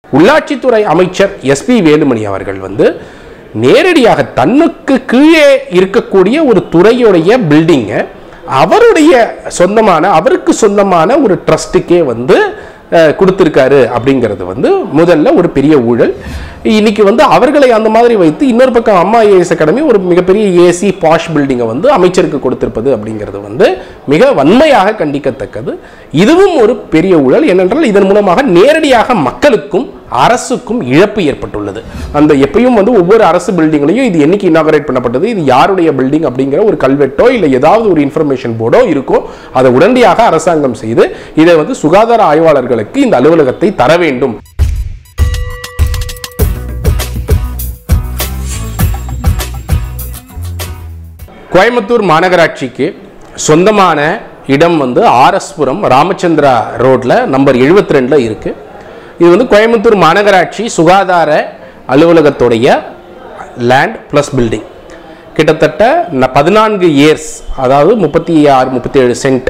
உள்ளாட்சித்துறை அமைச்சர் எஸ்பி வேலுமணி அவர்கள் வந்து நேரடியாக தன்னுக்கு கீழே இருக்கக்கூடிய ஒரு துறையுடைய பில்டிங்கை அவருடைய சொந்தமான அவருக்கு சொந்தமான ஒரு ட்ரஸ்ட்டுக்கே வந்து அஹ், கொடுத்திருக்காரு அப்படிங்கிறது வந்து முதல்ல ஒரு பெரிய ஊழல் இன்னைக்கு வந்து அவர்களை அந்த மாதிரி வைத்து இன்னொரு பக்கம் அம்மா ஐஏஎஸ் அகாடமி ஒரு மிகப்பெரிய ஏசி பாஷ் பில்டிங்கை வந்து அமைச்சருக்கு கொடுத்திருப்பது அப்படிங்கிறது வந்து மிக வன்மையாக கண்டிக்கத்தக்கது இதுவும் ஒரு பெரிய ஊழல் ஏனென்றால் இதன் மூலமாக நேரடியாக மக்களுக்கும் அரசுக்கும் இழப்பு ஏற்பட்டுள்ளது அந்த எப்பயும் வந்து ஒவ்வொரு அரசு பில்டிங்லையும் இது என்னைக்கு இனாகரேட் பண்ணப்பட்டது இது யாருடைய பில்டிங் அப்படிங்கிற ஒரு கல்வெட்டோ இல்லை ஏதாவது ஒரு இன்ஃபர்மேஷன் போர்டோ இருக்கும் அதை உடனடியாக அரசாங்கம் செய்து இதை வந்து சுகாதார ஆய்வாளர்களுக்கு இந்த அலுவலகத்தை தர வேண்டும் கோயம்புத்தூர் மாநகராட்சிக்கு சொந்தமான இடம் வந்து ஆர்எஸ்புரம் ராமச்சந்திரா ரோட்ல நம்பர் 72 ரெண்டில் இருக்கு இது வந்து கோயம்புத்தூர் மாநகராட்சி சுகாதார அலுவலகத்துடைய லேண்ட் ப்ளஸ் பில்டிங் கிட்டத்தட்ட ந- பதினான்கு இயர்ஸ் அதாவது முப்பத்தி ஆறு முப்பத்தி ஏழு சென்ட்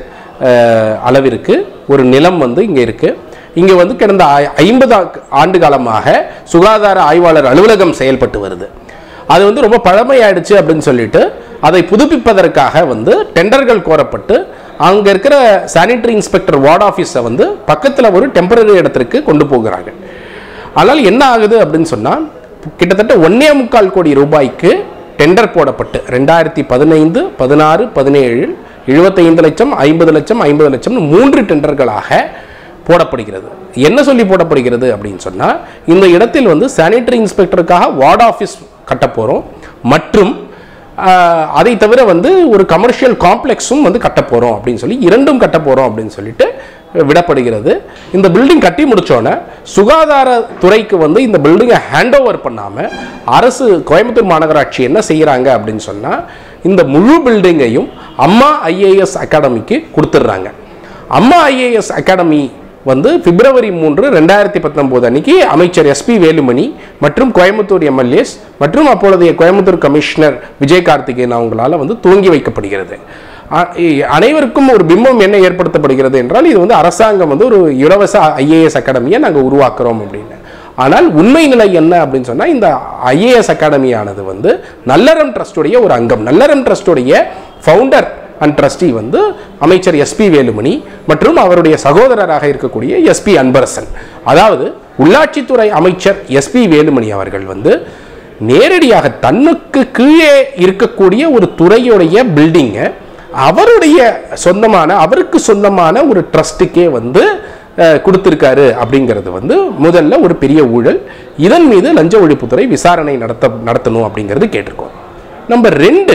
அளவிற்கு ஒரு நிலம் வந்து இங்கே இருக்கு இங்கே வந்து கடந்த ஐ- ஐம்பது ஆ- ஆண்டு காலமாக சுகாதார ஆய்வாளர் அலுவலகம் செயல்பட்டு வருது அது வந்து ரொம்ப பழமையாயிடுச்சு அப்படின்னு சொல்லிட்டு அதை புதுப்பிப்பதற்காக வந்து டெண்டர்கள் கோரப்பட்டு அங்கே இருக்கிற சானிட்டரி இன்ஸ்பெக்டர் வார்ட் ஆஃபீஸை வந்து பக்கத்தில் ஒரு டெம்பரரி இடத்திற்கு கொண்டு போகிறாங்க ஆனால் என்ன ஆகுது அப்படின்னு சொன்னால் கிட்டத்தட்ட ஒன்னே முக்கால் கோடி ரூபாய்க்கு டெண்டர் போடப்பட்டு ரெண்டாயிரத்தி பதினைந்து பதினாறு பதினேழில் எழுபத்தைந்து லட்சம் ஐம்பது லட்சம் ஐம்பது லட்சம் மூன்று டெண்டர்களாக போடப்படுகிறது என்ன சொல்லி போடப்படுகிறது அப்படின்னு சொன்னால் இந்த இடத்தில் வந்து சானிட்டரி இன்ஸ்பெக்டருக்காக வார்டு ஆஃபீஸ் கட்ட போகிறோம் மற்றும் ஆஹ், அதை தவிர வந்து ஒரு கமர்ஷியல் காம்ப்ளெக்ஸும் வந்து கட்ட போகிறோம் அப்படின்னு சொல்லி இரண்டும் கட்ட போகிறோம் அப்படின்னு சொல்லிட்டு விடப்படுகிறது இந்த பில்டிங் கட்டி முடிச்சோன்னே சுகாதாரத்துறைக்கு வந்து இந்த பில்டிங்கை ஹேண்ட் ஓவர் பண்ணாமல் அரசு கோயம்புத்தூர் மாநகராட்சி என்ன செய்கிறாங்க அப்படின்னு சொன்னால் இந்த முழு பில்டிங்கையும் அம்மா ஐஏஎஸ் அகாடமிக்கு கொடுத்துட்றாங்க அம்மா ஐஏஎஸ் அகாடமி வந்து பிப்ரவரி மூன்று ரெண்டாயிரத்தி பத்தொம்போது அன்னைக்கு அமைச்சர் எஸ்பி வேலுமணி மற்றும் கோயம்புத்தூர் எம்எல்ஏஸ் மற்றும் அப்பொழுதைய கோயம்புத்தூர் கமிஷனர் விஜய் கார்த்திகேயன் அவங்களால வந்து துவங்கி வைக்கப்படுகிறது அ- இ- அனைவருக்கும் ஒரு பிம்பம் என்ன ஏற்படுத்தப்படுகிறது என்றால் இது வந்து அரசாங்கம் வந்து ஒரு இலவச ஐஏஎஸ் அகாடமியை நாங்கள் உருவாக்குறோம் அப்படின்னு ஆனால் உண்மை நிலை என்ன அப்படின்னு சொன்னால் இந்த ஐஏஎஸ் அகாடமியானது வந்து நல்லறம் ட்ரஸ்டுடைய ஒரு அங்கம் நல்லறம் ட்ரஸ்டுடைய ஃபவுண்டர் அண்ட் ட்ரஸ்டி வந்து அமைச்சர் எஸ்பி வேலுமணி மற்றும் அவருடைய சகோதரராக இருக்கக்கூடிய எஸ்பி அன்பரசன் அதாவது உள்ளாட்சித்துறை அமைச்சர் எஸ்பி வேலுமணி அவர்கள் வந்து நேரடியாக தன்னுக்கு கீழே இருக்கக்கூடிய ஒரு துறையுடைய பில்டிங்கை அவருடைய சொந்தமான அவருக்கு சொந்தமான ஒரு ட்ரஸ்ட்டுக்கே வந்து அஹ், கொடுத்திருக்காரு அப்படிங்கிறது வந்து முதல்ல ஒரு பெரிய ஊழல் இதன் மீது லஞ்ச ஒழிப்புத்துறை விசாரணை நடத்த நடத்தணும் அப்படிங்கிறது கேட்டிருக்கோம் நம்பர் ரெண்டு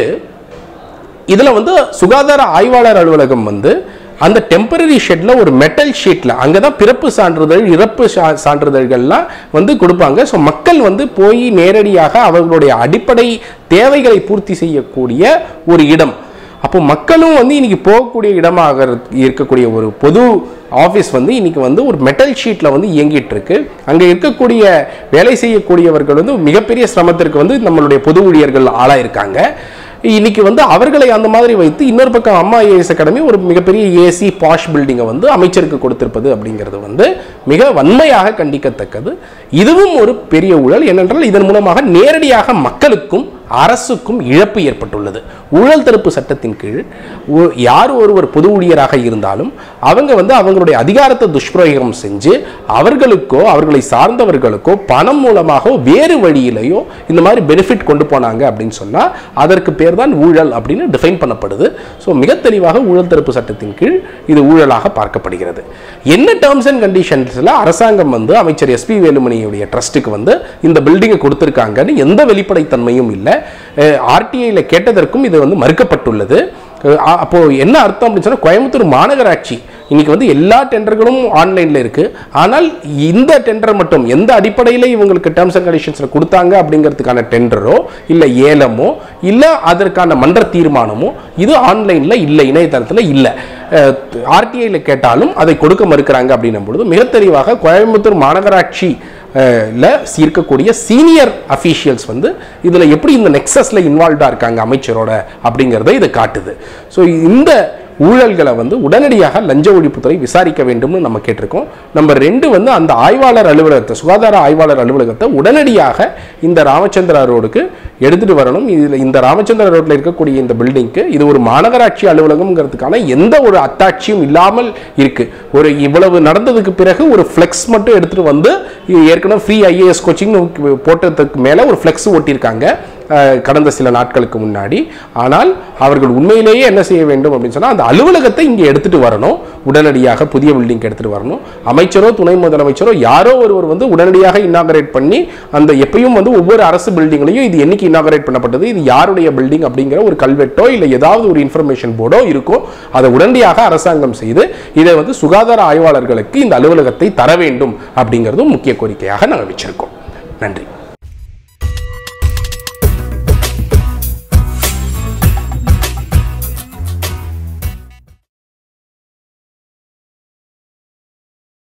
இதில் வந்து சுகாதார ஆய்வாளர் அலுவலகம் வந்து அந்த டெம்பரரி ஷெட்ல ஒரு மெட்டல் ஷீட்ல அங்கே தான் பிறப்பு சான்றிதழ் இறப்பு சா- சான்றிதழ்கள்லாம் வந்து கொடுப்பாங்க ஸோ மக்கள் வந்து போய் நேரடியாக அவர்களுடைய அடிப்படை தேவைகளை பூர்த்தி செய்யக்கூடிய ஒரு இடம் அப்போ மக்களும் வந்து இன்னைக்கு போகக்கூடிய இடமாக இருக்கக்கூடிய ஒரு பொது ஆஃபீஸ் வந்து இன்னைக்கு வந்து ஒரு மெட்டல் ஷீட்டில் வந்து இயங்கிட்டு இருக்கு அங்கே இருக்கக்கூடிய வேலை செய்யக்கூடியவர்கள் வந்து மிகப்பெரிய சிரமத்திற்கு வந்து நம்மளுடைய பொது ஊழியர்கள் ஆளாயிருக்காங்க இன்னைக்கு வந்து அவர்களை அந்த மாதிரி வைத்து இன்னொரு பக்கம் அம்மா ஐஏஎஸ் அகாடமி ஒரு மிகப்பெரிய ஏசி பாஷ் பில்டிங்கை வந்து அமைச்சருக்கு கொடுத்திருப்பது அப்படிங்கிறது வந்து மிக வன்மையாக கண்டிக்கத்தக்கது இதுவும் ஒரு பெரிய ஊழல் ஏனென்றால் இதன் மூலமாக நேரடியாக மக்களுக்கும் அரசுக்கும் இழப்பு ஏற்பட்டுள்ளது ஊழல் தடுப்பு சட்டத்தின் கீழ் ஒ- யார் ஒருவர் பொது ஊழியராக இருந்தாலும் அவங்க வந்து அவங்களுடைய அதிகாரத்தை துஷ்பிரயோகம் செஞ்சு அவர்களுக்கோ அவர்களை சார்ந்தவர்களுக்கோ பணம் மூலமாகவோ வேறு வழியிலையோ இந்த மாதிரி பெனிஃபிட் கொண்டு போனாங்க அப்படின்னு சொன்னா அதற்கு பேர் தான் ஊழல் அப்படின்னு டிஃபைன் பண்ணப்படுது ஸோ மிக தெளிவாக ஊழல் தடுப்பு சட்டத்தின் கீழ் இது ஊழலாக பார்க்கப்படுகிறது என்ன டேர்ம்ஸ் அண்ட் கண்டிஷன்ஸில் அரசாங்கம் வந்து அமைச்சர் எஸ்பி வேலுமணியுடைய ட்ரஸ்ட்டுக்கு வந்து இந்த பில்டிங்கை கொடுத்துருக்காங்கன்னு எந்த வெளிப்படைத்தன்மையும் இல்லை ஆர்டிஐயில் கேட்டதற்கும் இது வந்து மறுக்கப்பட்டுள்ளது அஹ் அ- அப்போ என்ன அர்த்தம் அப்படின்னு சொன்னா கோயம்புத்தூர் மாநகராட்சி இன்னைக்கு வந்து எல்லா டெண்டர்களும் ஆன்லைன்ல இருக்கு ஆனால் இந்த டெண்டர் மட்டும் எந்த அடிப்படையில் இவங்களுக்கு டேர்ம்ஸ் அண்ட் கண்டிஷன்ஸ்ல கொடுத்தாங்க அப்படிங்கிறதுக்கான டெண்டரோ இல்ல ஏலமோ இல்ல அதற்கான மன்ற தீர்மானமோ இது ஆன்லைன்ல இல்லை இணையதளத்தில் இல்லை ஆர்டிஐல கேட்டாலும் அதை கொடுக்க மறுக்கிறாங்க அப்படின்னும் பொழுது மிக தெளிவாக கோயம்புத்தூர் மாநகராட்சி அஹ், ல இருக்கக்கூடிய சீனியர் அஃபீஷியல்ஸ் வந்து இதில் எப்படி இந்த நெக்ஸஸில் இன்வால்வ்டாக இருக்காங்க அமைச்சரோட அப்படிங்கிறத இது காட்டுது ஸோ இந்த ஊழல்களை வந்து உடனடியாக லஞ்ச ஒழிப்புத்துறை விசாரிக்க வேண்டும்னு நம்ம கேட்டிருக்கோம் நம்பர் ரெண்டு வந்து அந்த ஆய்வாளர் அலுவலகத்தை சுகாதார ஆய்வாளர் அலுவலகத்தை உடனடியாக இந்த ராமச்சந்திரா ரோடுக்கு எடுத்துட்டு வரணும் இதில் இந்த ராமச்சந்திரா ரோட்டில் இருக்கக்கூடிய இந்த பில்டிங்க்கு இது ஒரு மாநகராட்சி அலுவலகம்ங்கிறதுக்கான எந்த ஒரு அத்தாட்சியும் இல்லாமல் இருக்கு ஒரு இவ்வளவு நடந்ததுக்கு பிறகு ஒரு ஃப்ளெக்ஸ் மட்டும் எடுத்துட்டு வந்து இது ஏற்கனவே ஃப்ரீ ஐஏஎஸ் கோச்சிங் போட்டதுக்கு மேலே ஒரு ஃப்ளெக்ஸ் ஒட்டியிருக்காங்க அஹ், கடந்த சில நாட்களுக்கு முன்னாடி ஆனால் அவர்கள் உண்மையிலேயே என்ன செய்ய வேண்டும் அப்படின்னு சொன்னால் அந்த அலுவலகத்தை இங்கே எடுத்துட்டு வரணும் உடனடியாக புதிய பில்டிங் எடுத்துட்டு வரணும் அமைச்சரோ துணை முதலமைச்சரோ யாரோ ஒருவர் வந்து உடனடியாக இன்னாகரேட் பண்ணி அந்த எப்பயும் வந்து ஒவ்வொரு அரசு பில்டிங்லையும் இது என்னைக்கு இன்னாகரேட் பண்ணப்பட்டது இது யாருடைய பில்டிங் அப்படிங்கிற ஒரு கல்வெட்டோ இல்லை ஏதாவது ஒரு இன்ஃபர்மேஷன் போர்டோ இருக்கும் அதை உடனடியாக அரசாங்கம் செய்து இதை வந்து சுகாதார ஆய்வாளர்களுக்கு இந்த அலுவலகத்தை தர வேண்டும் அப்படிங்கிறதும் முக்கிய கோரிக்கையாக நாங்கள் வச்சிருக்கோம் நன்றி